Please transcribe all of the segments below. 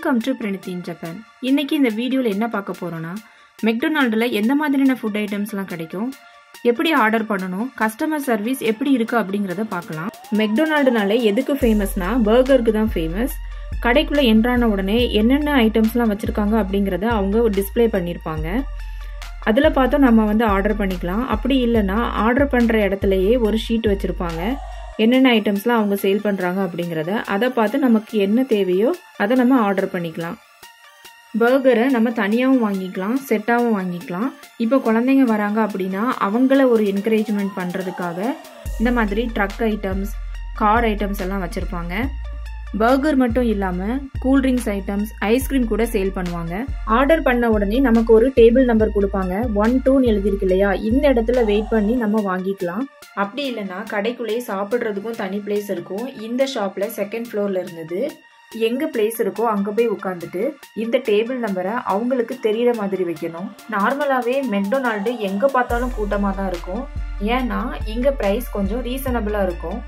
welcome to பிரணித்தின் Japan இன்னைக்கு இந்த வீடியோவில் என்ன பார்க்க போறோம்னா மெக்டொனால்டில் எந்த மாதிரியான ஃபுட் ஐட்டம்ஸ்லாம் கிடைக்கும் எப்படி ஆர்டர் பண்ணணும் கஸ்டமர் சர்வீஸ் எப்படி இருக்கு அப்படிங்கிறத பார்க்கலாம் மெக்டொனால்டுனாலே எதுக்கு ஃபேமஸ்னா பர்கருக்கு தான் ஃபேமஸ் கடைக்குள்ளே என்ட்ரான உடனே என்னென்ன ஐட்டம்ஸ்லாம் வச்சுருக்காங்க அப்படிங்கிறத அவங்க டிஸ்ப்ளே பண்ணியிருப்பாங்க அதில் பார்த்தா நம்ம வந்து ஆர்டர் பண்ணிக்கலாம் அப்படி இல்லைன்னா ஆர்டர் பண்ணுற இடத்துலையே ஒரு ஷீட் வச்சுருப்பாங்க என்னென்ன ஐட்டம்ஸ்லாம் அவங்க சேல் பண்ணுறாங்க அப்படிங்கிறத அதை பார்த்து நமக்கு என்ன தேவையோ அதை நம்ம ஆர்டர் பண்ணிக்கலாம் பர்கரை நம்ம தனியாகவும் வாங்கிக்கலாம் செட்டாகவும் வாங்கிக்கலாம் இப்போ குழந்தைங்க வராங்க அப்படின்னா அவங்கள ஒரு என்கரேஜ்மெண்ட் பண்ணுறதுக்காக இந்த மாதிரி ட்ரக் ஐட்டம்ஸ் கார் ஐட்டம்ஸ் எல்லாம் வச்சுருப்பாங்க பர்கர் மட்டும் இல்லாமல் கூல்ட்ரிங்க்ஸ் ஐட்டம்ஸ் ஐஸ்கிரீம் கூட சேல் பண்ணுவாங்க ஆர்டர் பண்ண உடனே நமக்கு ஒரு டேபிள் நம்பர் கொடுப்பாங்க ஒன் டூன்னு எழுதியிருக்கு இல்லையா இந்த இடத்துல வெயிட் பண்ணி நம்ம வாங்கிக்கலாம் அப்படி இல்லைன்னா கடைக்குள்ளேயே சாப்பிட்றதுக்கும் தனி பிளேஸ் இருக்கும் இந்த ஷாப்பில் செகண்ட் ஃப்ளோரில் இருந்தது எங்கே பிளேஸ் இருக்கோ அங்கே போய் உட்காந்துட்டு இந்த டேபிள் நம்பரை அவங்களுக்கு தெரியிற மாதிரி வைக்கணும் நார்மலாகவே மெக்டொனால்டு எங்கே பார்த்தாலும் கூட்டமாக தான் இருக்கும் ஏன்னா இங்கே ப்ரைஸ் கொஞ்சம் ரீசனபிளாக இருக்கும்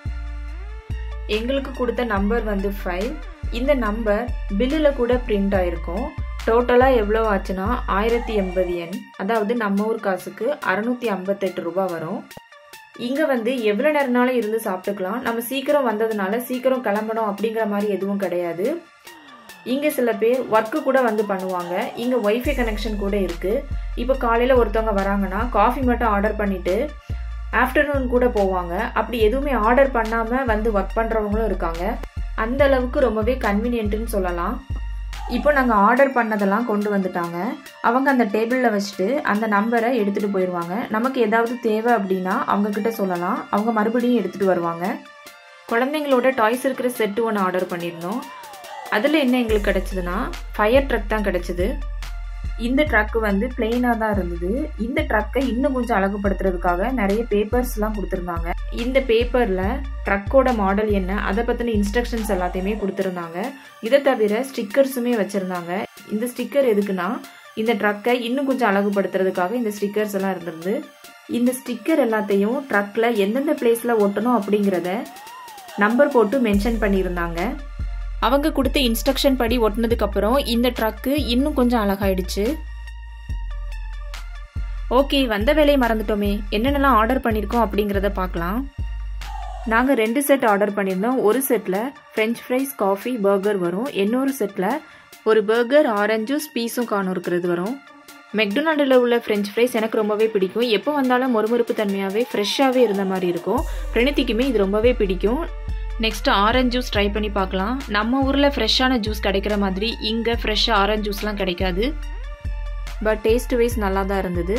எங்களுக்கு கொடுத்த நம்பர் வந்து ஃபைவ் இந்த நம்பர் பில்லில் கூட பிரிண்ட் ஆயிருக்கும் டோட்டலாக எவ்வளோ ஆச்சுன்னா ஆயிரத்தி எண்பது எண் அதாவது நம்ம ஊர் காசுக்கு அறநூற்றி ஐம்பத்தெட்டு ரூபா வரும் இங்கே வந்து எவ்வளோ நேரம்னாலும் இருந்து சாப்பிட்டுக்கலாம் நம்ம சீக்கிரம் வந்ததுனால சீக்கிரம் கிளம்பணும் அப்படிங்கிற மாதிரி எதுவும் கிடையாது இங்கே சில பேர் ஒர்க்கு கூட வந்து பண்ணுவாங்க இங்கே ஒய்ஃபை கனெக்ஷன் கூட இருக்குது இப்போ காலையில் ஒருத்தவங்க வராங்கன்னா காஃபி மட்டும் ஆர்டர் பண்ணிவிட்டு ஆஃப்டர்நூன் கூட போவாங்க அப்படி எதுவுமே ஆர்டர் பண்ணாமல் வந்து ஒர்க் பண்ணுறவங்களும் இருக்காங்க அந்த அளவுக்கு ரொம்பவே கன்வீனியன்ட்டுன்னு சொல்லலாம் இப்போ நாங்கள் ஆர்டர் பண்ணதெல்லாம் கொண்டு வந்துட்டாங்க அவங்க அந்த டேபிளில் வச்சுட்டு அந்த நம்பரை எடுத்துகிட்டு போயிடுவாங்க நமக்கு ஏதாவது தேவை அப்படின்னா அவங்கக்கிட்ட சொல்லலாம் அவங்க மறுபடியும் எடுத்துகிட்டு வருவாங்க குழந்தைங்களோட டாய்ஸ் இருக்கிற செட்டு ஒன்று ஆர்டர் பண்ணியிருந்தோம் அதில் என்ன எங்களுக்கு கிடச்சிதுன்னா ஃபயர் ட்ரக் தான் கிடச்சிது இந்த ட்ரக் வந்து பிளெயினாக தான் இருந்தது இந்த ட்ரக்கை இன்னும் கொஞ்சம் அழகுபடுத்துறதுக்காக நிறைய பேப்பர்ஸ்லாம் கொடுத்துருந்தாங்க இந்த பேப்பரில் ட்ரக்கோட மாடல் என்ன அதை பற்றின இன்ஸ்ட்ரக்ஷன்ஸ் எல்லாத்தையுமே கொடுத்துருந்தாங்க இதை தவிர ஸ்டிக்கர்ஸுமே வச்சுருந்தாங்க இந்த ஸ்டிக்கர் எதுக்குன்னா இந்த ட்ரக்கை இன்னும் கொஞ்சம் அழகுபடுத்துறதுக்காக இந்த ஸ்டிக்கர்ஸ் எல்லாம் இருந்திருந்து இந்த ஸ்டிக்கர் எல்லாத்தையும் ட்ரக்கில் எந்தெந்த பிளேஸில் ஒட்டணும் அப்படிங்கிறத நம்பர் போட்டு மென்ஷன் பண்ணியிருந்தாங்க அவங்க கொடுத்த இன்ஸ்ட்ரக்ஷன் படி ஒட்டினதுக்கு அப்புறம் இந்த ட்ரக்கு இன்னும் கொஞ்சம் அழகாயிடுச்சு ஓகே வந்த வேலையை மறந்துட்டோமே என்னென்னலாம் ஆர்டர் பண்ணியிருக்கோம் அப்படிங்கிறத பார்க்கலாம் நாங்கள் ரெண்டு செட் ஆர்டர் பண்ணியிருந்தோம் ஒரு செட்டில் ஃப்ரெஞ்ச் ஃப்ரைஸ் காஃபி பர்கர் வரும் இன்னொரு செட்டில் ஒரு பர்கர் ஆரஞ்சு ஜூஸ் பீஸும் காணும் இருக்கிறது வரும் மெக்டொனால்டில் உள்ள ஃப்ரெஞ்ச் ஃப்ரைஸ் எனக்கு ரொம்பவே பிடிக்கும் எப்போ வந்தாலும் மொறுமொறுப்பு தன்மையாகவே ஃப்ரெஷ்ஷாகவே இருந்த மாதிரி இருக்கும் பிரணத்திக்குமே இது ரொம்பவே பிடிக்கும் நெக்ஸ்ட் ஆரஞ்ச் ஜூஸ் ட்ரை பண்ணி பார்க்கலாம் நம்ம ஊரில் ஃப்ரெஷ்ஷான ஜூஸ் கிடைக்கிற மாதிரி இங்கே ஃப்ரெஷ்ஷாக ஆரஞ்ச் ஜூஸ்லாம் கிடைக்காது பட் டேஸ்ட் வைஸ் நல்லா தான் இருந்தது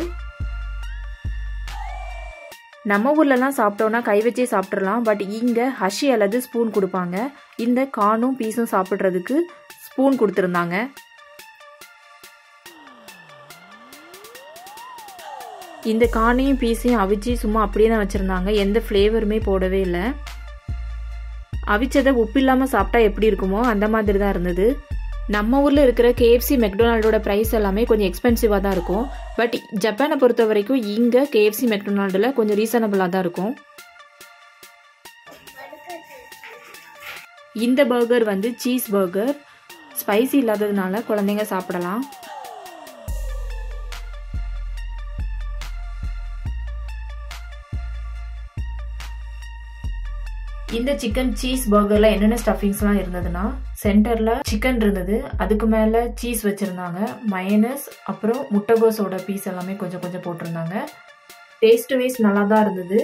நம்ம ஊர்லலாம் சாப்பிட்டோன்னா கை வச்சே சாப்பிட்றலாம் பட் இங்கே ஹஷி அல்லது ஸ்பூன் கொடுப்பாங்க இந்த கானும் பீஸும் சாப்பிட்றதுக்கு ஸ்பூன் கொடுத்துருந்தாங்க இந்த கானையும் பீஸையும் அவிச்சு சும்மா அப்படியே தான் வச்சுருந்தாங்க எந்த ஃப்ளேவருமே போடவே இல்லை அவிச்சதை உப்பு இல்லாமல் சாப்பிட்டா எப்படி இருக்குமோ அந்த மாதிரி தான் இருந்தது நம்ம ஊரில் இருக்கிற கேஎஃப்சி மெக்டொனால்டோட ப்ரைஸ் எல்லாமே கொஞ்சம் எக்ஸ்பென்சிவாக தான் இருக்கும் பட் ஜப்பானை பொறுத்த வரைக்கும் இங்கே கேஎஃப்சி மெக்டொனால்டில் கொஞ்சம் ரீசனபிளாக தான் இருக்கும் இந்த பர்கர் வந்து சீஸ் பர்கர் ஸ்பைசி இல்லாததுனால குழந்தைங்க சாப்பிடலாம் இந்த சிக்கன் சீஸ் பர்கர்ல என்னென்ன ஸ்டஃபிங்ஸ்லாம் இருந்ததுன்னா சென்டர்ல சிக்கன் இருந்தது அதுக்கு மேல சீஸ் வச்சிருந்தாங்க மயனஸ் அப்புறம் முட்டைகோஸோட பீஸ் எல்லாமே கொஞ்சம் கொஞ்சம் போட்டிருந்தாங்க டேஸ்ட் வைஸ் நல்லா தான் இருந்தது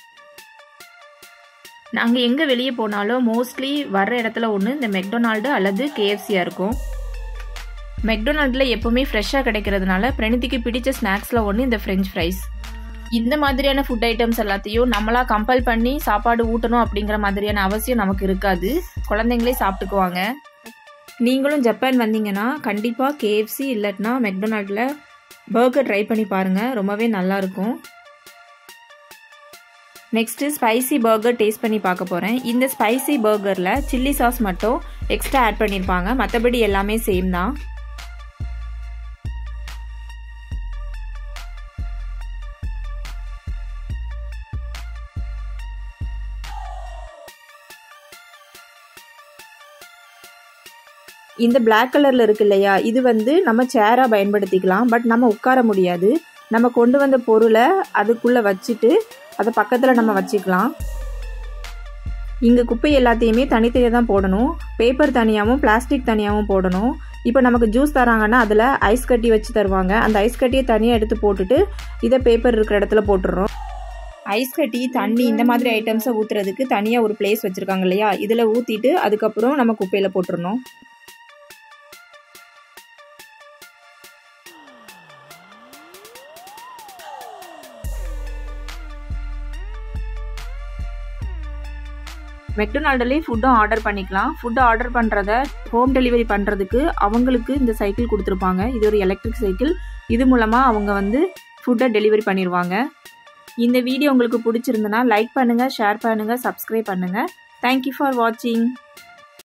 நாங்கள் எங்கே வெளியே போனாலும் மோஸ்ட்லி வர்ற இடத்துல ஒன்று இந்த மெக்டொனால்டு அல்லது கேஎஃப்சியாக இருக்கும் மெக்டொனால்டில் எப்போவுமே ஃப்ரெஷ்ஷாக கிடைக்கிறதுனால பிரணிதிக்கு பிடிச்ச ஸ்நாக்ஸில் ஒன்று இந்த ஃப்ரெஞ்ச் ஃப்ரைஸ் இந்த மாதிரியான ஃபுட் ஐட்டம்ஸ் எல்லாத்தையும் நம்மளா கம்பல் பண்ணி சாப்பாடு ஊட்டணும் அப்படிங்கிற மாதிரியான அவசியம் நமக்கு இருக்காது குழந்தைங்களே சாப்பிட்டுக்குவாங்க நீங்களும் ஜப்பான் வந்தீங்கன்னா கண்டிப்பாக கேஎஃப்சி இல்லாட்டினா மெக்டொனால்டில் பர்கர் ட்ரை பண்ணி பாருங்கள் ரொம்பவே நல்லாயிருக்கும் நெக்ஸ்ட்டு ஸ்பைசி பர்கர் டேஸ்ட் பண்ணி பார்க்க போகிறேன் இந்த ஸ்பைசி பர்கரில் சில்லி சாஸ் மட்டும் எக்ஸ்ட்ரா ஆட் பண்ணியிருப்பாங்க மற்றபடி எல்லாமே சேம் தான் இந்த பிளாக் கலரில் இருக்கு இல்லையா இது வந்து நம்ம சேராக பயன்படுத்திக்கலாம் பட் நம்ம உட்கார முடியாது நம்ம கொண்டு வந்த பொருளை அதுக்குள்ளே வச்சுட்டு அதை பக்கத்தில் நம்ம வச்சுக்கலாம் இங்கே குப்பை எல்லாத்தையுமே தனித்தனியாக தான் போடணும் பேப்பர் தனியாகவும் பிளாஸ்டிக் தனியாகவும் போடணும் இப்போ நமக்கு ஜூஸ் தராங்கன்னா அதில் ஐஸ் கட்டி வச்சு தருவாங்க அந்த ஐஸ் கட்டியை தனியாக எடுத்து போட்டுட்டு இதை பேப்பர் இருக்கிற இடத்துல போட்டுடுறோம் ஐஸ் கட்டி தண்ணி இந்த மாதிரி ஐட்டம்ஸை ஊற்றுறதுக்கு தனியாக ஒரு பிளேஸ் வச்சுருக்காங்க இல்லையா இதில் ஊற்றிட்டு அதுக்கப்புறம் நம்ம குப்பையில் போட்டுடணும் மெக்டொனால்டுலேயே ஃபுட்டும் ஆர்டர் பண்ணிக்கலாம் ஃபுட்டு ஆர்டர் பண்ணுறத ஹோம் டெலிவரி பண்ணுறதுக்கு அவங்களுக்கு இந்த சைக்கிள் கொடுத்துருப்பாங்க இது ஒரு எலக்ட்ரிக் சைக்கிள் இது மூலமாக அவங்க வந்து ஃபுட்டை டெலிவரி பண்ணிடுவாங்க இந்த வீடியோ உங்களுக்கு பிடிச்சிருந்தனா லைக் பண்ணுங்கள் ஷேர் பண்ணுங்கள் சப்ஸ்கிரைப் பண்ணுங்கள் தேங்க்யூ ஃபார் வாட்சிங்